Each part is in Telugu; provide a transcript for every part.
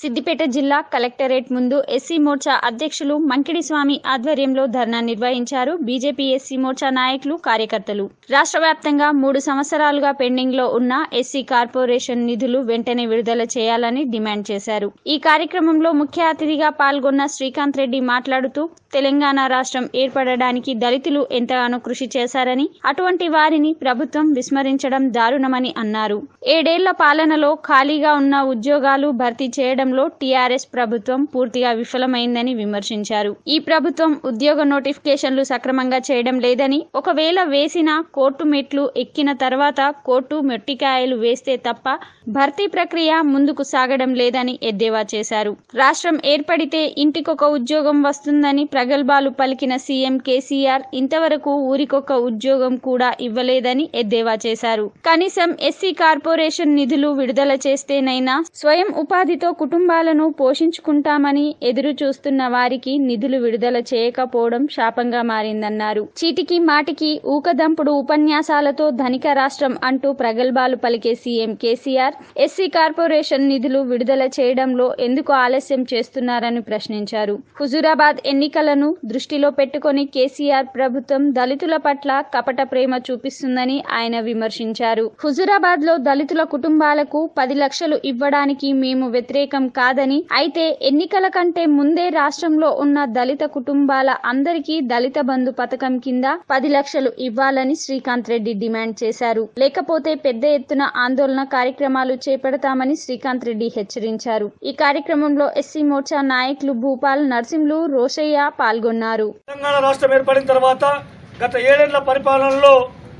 సిద్దిపేట జిల్లా కలెక్టరేట్ ముందు ఎస్సీ మోర్చా అధ్యక్షులు మంకిడి స్వామి ఆధ్వర్యంలో ధర్నా నిర్వహించారు బీజేపీ ఎస్సీ మోర్చా నాయకులు కార్యకర్తలు రాష్ట్ర వ్యాప్తంగా మూడు సంవత్సరాలుగా పెండింగ్ లో ఉన్న ఎస్సీ కార్పొరేషన్ నిధులు వెంటనే విడుదల చేయాలని డిమాండ్ చేశారు ఈ కార్యక్రమంలో ముఖ్య అతిథిగా పాల్గొన్న శ్రీకాంత్ రెడ్డి మాట్లాడుతూ తెలంగాణ రాష్ట్రం ఏర్పడడానికి దళితులు ఎంతగానో కృషి చేశారని అటువంటి వారిని ప్రభుత్వం విస్మరించడం దారుణమని అన్నారు ఏడేళ్ల పాలనలో ఖాళీగా ఉన్న ఉద్యోగాలు భర్తీ చేయడంలో టీఆర్ఎస్ ప్రభుత్వం పూర్తిగా విఫలమైందని విమర్శించారు ఈ ప్రభుత్వం ఉద్యోగ నోటిఫికేషన్లు సక్రమంగా చేయడం లేదని ఒకవేళ వేసిన కోర్టు మెట్లు ఎక్కిన తర్వాత కోర్టు మెట్టికాయలు వేస్తే తప్ప భర్తీ ప్రక్రియ ముందుకు సాగడం లేదని ఎద్దేవా చేశారు రాష్ట్రం ఏర్పడితే ఇంటికొక ఉద్యోగం వస్తుందని ప్రగల్భాలు పలికిన సీఎం కేసీఆర్ ఇంతవరకు ఊరికొక ఉద్యోగం కూడా ఇవ్వలేదని ఎద్దేవా చేశారు కనీసం ఎస్సీ కార్పొరేషన్ నిధులు విడుదల చేస్తేనైనా స్వయం ఉపాధితో కుటుంబాలను పోషించుకుంటామని ఎదురు చూస్తున్న వారికి నిధులు విడుదల చేయకపోవడం శాపంగా మారిందన్నారు చీటికి మాటికి ఊకదంపుడు ఉపన్యాసాలతో ధనిక రాష్ట్రం అంటూ ప్రగల్భాలు పలికే సీఎం కేసీఆర్ ఎస్సీ కార్పొరేషన్ నిధులు విడుదల చేయడంలో ఎందుకు ఆలస్యం చేస్తున్నారని ప్రశ్నించారు హుజూరాబాద్ ఎన్నికలను దృష్టిలో పెట్టుకొని కేసీఆర్ ప్రభుత్వం దళితుల పట్ల కపట ప్రేమ చూపిస్తుందని ఆయన విమర్శించారు హుజూరాబాద్ లో దళితుల కుటుంబాలకు పది లక్షలు ఇవ్వడానికి మేము వ్యతిరేకం కాదని అయితే ఎన్నికల కంటే ముందే రాష్ట్రంలో ఉన్న దళిత కుటుంబాల అందరికీ దళిత బంధు పథకం కింద పది లక్షలు ఇవ్వాలని శ్రీకాంత్ రెడ్డి డిమాండ్ చేశారు లేకపోతే పెద్ద ఎత్తున ఆందోళన కార్యక్రమాలు చేపడతామని శ్రీకాంత్ రెడ్డి హెచ్చరించారు ఈ కార్యక్రమంలో ఎస్సీ మోర్చా నాయకులు భూపాల్ నర్సింహులు రోషయ్య పాల్గొన్నారు తెలంగాణ రాష్ట్రం ఏర్పడిన తర్వాత గత ఏడేళ్ల పరిపాలనలో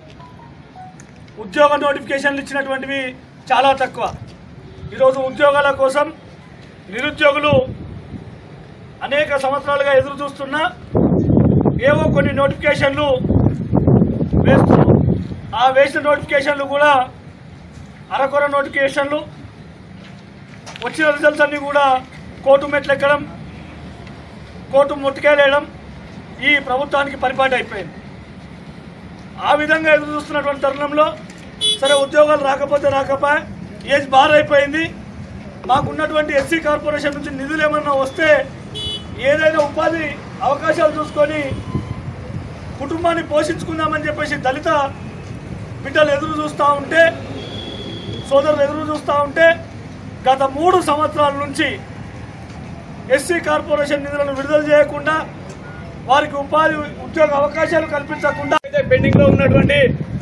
ఉద్యోగ నోటిఫికేషన్లు ఇచ్చినటువంటివి చాలా తక్కువ ఈరోజు ఉద్యోగాల కోసం నిరుద్యోగులు అనేక సంవత్సరాలుగా ఎదురు చూస్తున్నా ఏవో కొన్ని నోటిఫికేషన్లు వేస్తున్నారు ఆ వేసిన నోటిఫికేషన్లు కూడా అరకొర నోటిఫికేషన్లు వచ్చిన రిజల్ట్స్ అన్ని కూడా కోర్టు మెట్లు ఎక్కడం కోర్టు ముట్టుకేలేయడం ఈ ప్రభుత్వానికి పరిపాటి అయిపోయింది ఆ విధంగా ఎదురు చూస్తున్నటువంటి తరుణంలో సరే ఉద్యోగాలు రాకపోతే రాకపోయా ఏజ్ బార్ అయిపోయింది మాకున్నటువంటి ఎస్సీ కార్పొరేషన్ నుంచి నిధులు ఏమన్నా వస్తే ఏదైనా ఉపాధి అవకాశాలు చూసుకొని కుటుంబాన్ని పోషించుకుందామని చెప్పేసి దళిత బిడ్డలు ఎదురు చూస్తూ ఉంటే సోదరులు ఎదురు చూస్తూ ఉంటే గత మూడు సంవత్సరాల నుంచి ఎస్సీ కార్పొరేషన్ నిధులను విడుదల చేయకుండా వారికి ఉపాధి ఉద్యోగ అవకాశాలు కల్పించకుండా అయితే పెండింగ్ లో ఉన్నటువంటి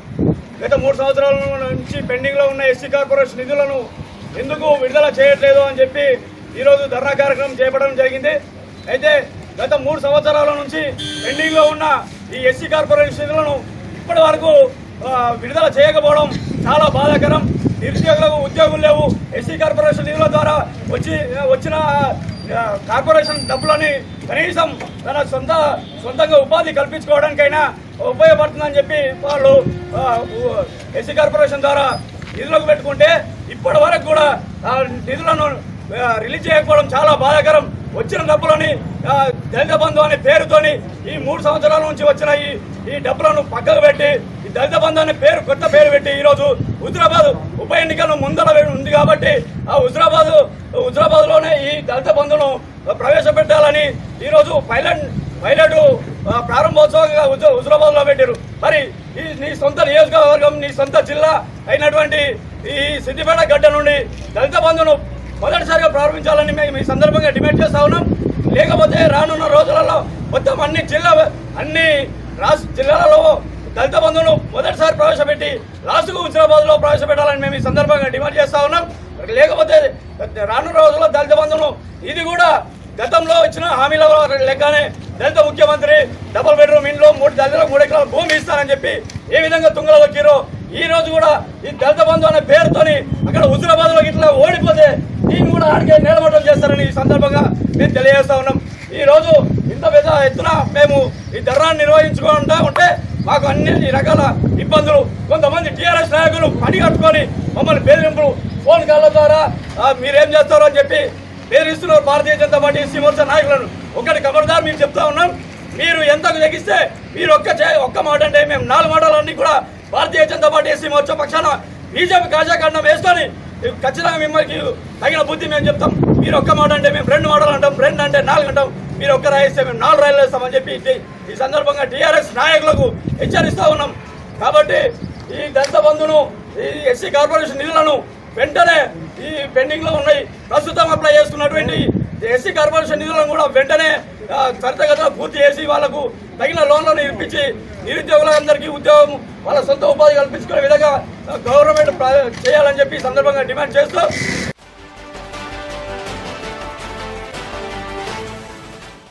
గత మూడు సంవత్సరాల నుంచి పెండింగ్ లో ఉన్న ఎస్సీ కార్పొరేషన్ నిధులను ఎందుకు విడుదల చేయట్లేదు అని చెప్పి ఈ రోజు ధర్నా కార్యక్రమం చేపట్టడం జరిగింది అయితే గత మూడు సంవత్సరాల నుంచి పెండింగ్ లో ఉన్న ఈ ఎస్సీ కార్పొరేషన్ నిధులను ఇప్పటి వరకు ఆ, విడుదల చేయకపోవడం చాలా బాధాకరం నిరుద్యోగులకు ఉద్యోగులు లేవు ఎస్సీ కార్పొరేషన్ నిధుల ద్వారా వచ్చి వచ్చిన ఆ, కార్పొరేషన్ డబ్బులని కనీసం తన సొంత సొంతంగా ఉపాధి కల్పించుకోవడానికైనా ఉపయోగపడుతుందని చెప్పి వాళ్ళు ఆ, ఉ- ఎస్సీ కార్పొరేషన్ ద్వారా నిధులకు పెట్టుకుంటే ఇప్పటి వరకు కూడా ఆ నిధులను ఆ, రిలీజ్ చేయకపోవడం చాలా బాధాకరం వచ్చిన డబ్బులని ఆ, దళిత బంధు అనే పేరుతోని ఈ మూడు సంవత్సరాల నుంచి వచ్చిన ఈ ఈ డబ్బులను పక్కకు పెట్టి ఈ దళిత బంధు అనే పేరు కొత్త పేరు పెట్టి ఈ రోజు హుజరాబాద్ ఉప ఎన్నికలు ముందర ఉంది కాబట్టి ఆ హుజరాబాద్ హుజరాబాద్ లోనే ఈ దళిత బంధును ప్రవేశపెట్టాలని ఈ రోజు పైలట్ పైలట్ ఆ, ప్రారంభోత్సవంగా హుజ- హుజరాబాద్ లో పెట్టారు మరి ఈ నీ సొంత నియోజకవర్గం నీ సొంత జిల్లా అయినటువంటి ఈ సిద్దిపేట గడ్డ నుండి దళిత బంధును మొదటిసారిగా ప్రారంభించాలని మేము ఈ సందర్భంగా డిమాండ్ చేస్తా ఉన్నాం లేకపోతే రానున్న రోజులలో మొత్తం అన్ని జిల్లా అన్ని రాష్ట్ర జిల్లాలలో దళిత బంధువును మొదటిసారి ప్రవేశపెట్టి లాస్ట్కు హుజరాబాద్ లో ప్రవేశపెట్టాలని మేము ఈ సందర్భంగా డిమాండ్ చేస్తా ఉన్నాం లేకపోతే రానున్న రోజుల్లో దళిత బంధువును ఇది కూడా గతంలో ఇచ్చిన హామీల లెక్కనే దళిత ముఖ్యమంత్రి డబుల్ బెడ్రూమ్ ఇంట్లో మూడు దళితులకు మూడు ఎకరాల భూమి ఇస్తానని చెప్పి ఏ విధంగా తుంగలో వచ్చారో ఈ రోజు కూడా ఈ దళిత బంధు అనే పేరుతోని అక్కడ హుజరాబాద్ లో ఇట్లా ఓడిపోతే దీన్ని కూడా ఆడికే నిలబడడం చేస్తారని ఈ సందర్భంగా మేము తెలియజేస్తా ఉన్నాం ఈ రోజు ఇంత పెద్ద ఎత్తున మేము ఈ ధర్నాన్ని నిర్వహించుకుంటా ఉంటే మాకు అన్ని రకాల ఇబ్బందులు కొంతమంది టీఆర్ఎస్ నాయకులు పని కట్టుకొని మమ్మల్ని బెదిరింపులు ఫోన్ కాళ్ళ ద్వారా ఆ, మీరేం చేస్తారో అని చెప్పి బెదిరిస్తున్నారు భారతీయ జనతా పార్టీ ఎస్సీ మోర్చా నాయకులను ఒకటి ఖబర్దార్ మేము చెప్తా ఉన్నాం మీరు ఎంతకు తెగిస్తే మీరు ఒక్క చే ఒక్క మాట అంటే మేము నాలుగు మాటలన్నీ కూడా భారతీయ జనతా పార్టీ ఎస్సీ మోర్చా పక్షాన బీజేపీ కాజాఖండం వేసుకొని ఖచ్చితంగా మిమ్మల్ని తగిన బుద్ధి మేము చెప్తాం మీరు ఒక్క మాట అంటే మేము రెండు మాటలు అంటాం రెండు అంటే నాలుగు అంటాం మీరు ఒక్క రాయిస్తే మేము నాలుగు రాయలు వేస్తామని చెప్పి ఈ- ఈ సందర్భంగా టీఆర్ఎస్ నాయకులకు హెచ్చరిస్తా ఉన్నాం కాబట్టి ఈ దళిత బంధును ఈ ఎస్సీ కార్పొరేషన్ నిధులను వెంటనే ఈ పెండింగ్ లో ఉన్నాయి ప్రస్తుతం అప్లై చేసుకున్నటువంటి ఎస్సీ కార్పొరేషన్ నిధులను కూడా వెంటనే ఆ, త్వరితగతిన పూర్తి చేసి వాళ్ళకు తగిన లోన్లను ఇప్పించి నిరుద్యోగులందరికీ ఉద్యోగం వాళ్ళ సొంత ఉపాధి కల్పించుకునే విధంగా ఆ, గవర్నమెంట్ ప్ర- చేయాలని చెప్పి ఈ సందర్భంగా డిమాండ్ చేస్తూ